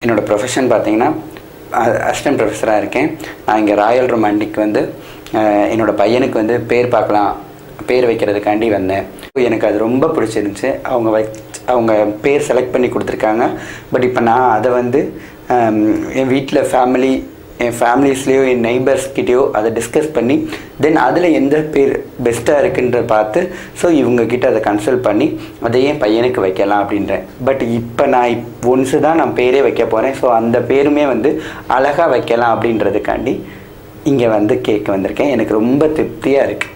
என்னோடய ப்ரொஃபஷன் பார்த்தீங்கன்னா அசிஸ்டன்ட் ப்ரொஃபஸராக இருக்கேன் நான் இங்கே ராயல் ரொமாண்டிக் வந்து அஹ், என்னோட பையனுக்கு வந்து பேர் பார்க்கலாம் பேர் வைக்கிறதுக்காண்டி வந்தேன் எனக்கு அது ரொம்ப பிடிச்சிருந்துச்சு அவங்க வை அவங்க பேர் செலக்ட் பண்ணி கொடுத்துருக்காங்க பட் இப்போ நான் அதை வந்து ஹம், என் வீட்டில் ஃபேமிலி என் ஃபேமிலிஸ்லேயோ என் நெய்பர்ஸ்கிட்டயோ அதை டிஸ்கஸ் பண்ணி தென் அதில் எந்த பேர் பெஸ்ட்டாக இருக்குன்ற பார்த்து ஸோ இவங்கக்கிட்ட அதை கன்சல்ட் பண்ணி அதை என் பையனுக்கு வைக்கலாம் அப்படின்றேன் பட் இப்போ நான் இப் ஒன்ஸு தான் நான் பேரே வைக்க போகிறேன் ஸோ அந்த பேருமே வந்து அழகாக வைக்கலாம் அப்படின்றதுக்காண்டி இங்கே வந்து கேட்க வந்திருக்கேன் எனக்கு ரொம்ப திருப்தியாக இருக்குது